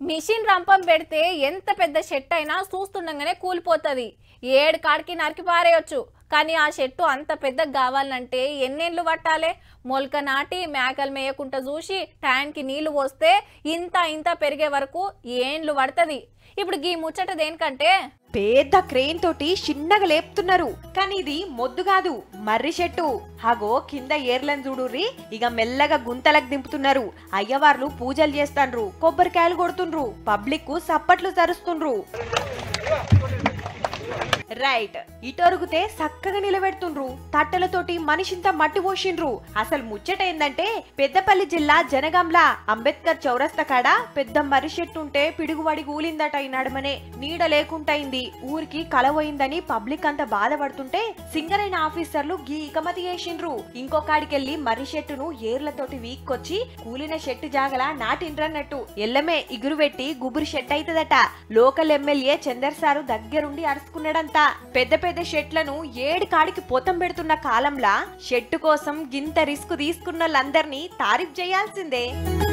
machine రంపం పెడితే ఎంత పెద్ద షెట్ అయినా చూస్తుండగానే కూలిపోతుంది ఏడు కాడికి నరికి పారేయొచ్చు కానీ ఆ చెట్టు అంత పెద్దగా కావాలంటే ఎన్నేళ్ళు పట్టాలే మొలక నాటి మేకలు మేయకుండా చూసి ట్యాంక్కి నీళ్లు పోస్తే ఇంత ఇంత పెరిగే వరకు ఏండ్లు పడుతుంది ఇప్పుడు గీ ముచ్చట దేనికంటే పెద్ద క్రెయిన్ తోటి చిన్నగా లేపుతున్నారు కానీ ఇది మొద్దు కాదు మర్రి చెట్టు హగో కింద ఏర్లను చూడుర్రి ఇక మెల్లగా గుంతలకు దింపుతున్నారు అయ్యవార్లు పూజలు చేస్తాండ్రు కొబ్బరికాయలు కొడుతుండ్రు పబ్లిక్ కు సప్పట్లు తరుస్తుండ్రు రైట్ ఇటొరుగుతే చక్కగా నిలబెడుతుండ్రు తట్టెలతోటి మనిషింత మట్టి పోసిండ్రు అసలు ముచ్చట ఏందంటే పెద్దపల్లి జిల్లా జనగాంల అంబేద్కర్ చౌరస్తా కాడ పెద్ద మర్రి చెట్టు ఉంటే పిడుగుబడి కూలిందట ఈ నడమనే నీడ లేకుంటైంది ఊరికి కలవోయిందని పబ్లిక్ అంతా బాధపడుతుంటే సింగరైన ఆఫీసర్లు గీ ఇకమతి చేసిండ్రు ఇంకో కాడికెళ్లి మర్రి చెట్టును ఏర్లతోటి వీక్కొచ్చి కూలిన చెట్టు జాగల నాటిండ్రన్నట్టు ఎల్లమే ఇగురు పెట్టి గుబురు షెట్ అయితదట లోకల్ ఎమ్మెల్యే చందర్ సారు దగ్గరుండి అరుచుకున్నాడంతా పెద్ద పెద్ద షెట్లను ఏడు కాడికి పోతం పెడుతున్న కాలంలా షెట్టు కోసం గింత రిస్క్ తీసుకున్న వాళ్ళందరినీ తారీఫ్ చేయాల్సిందే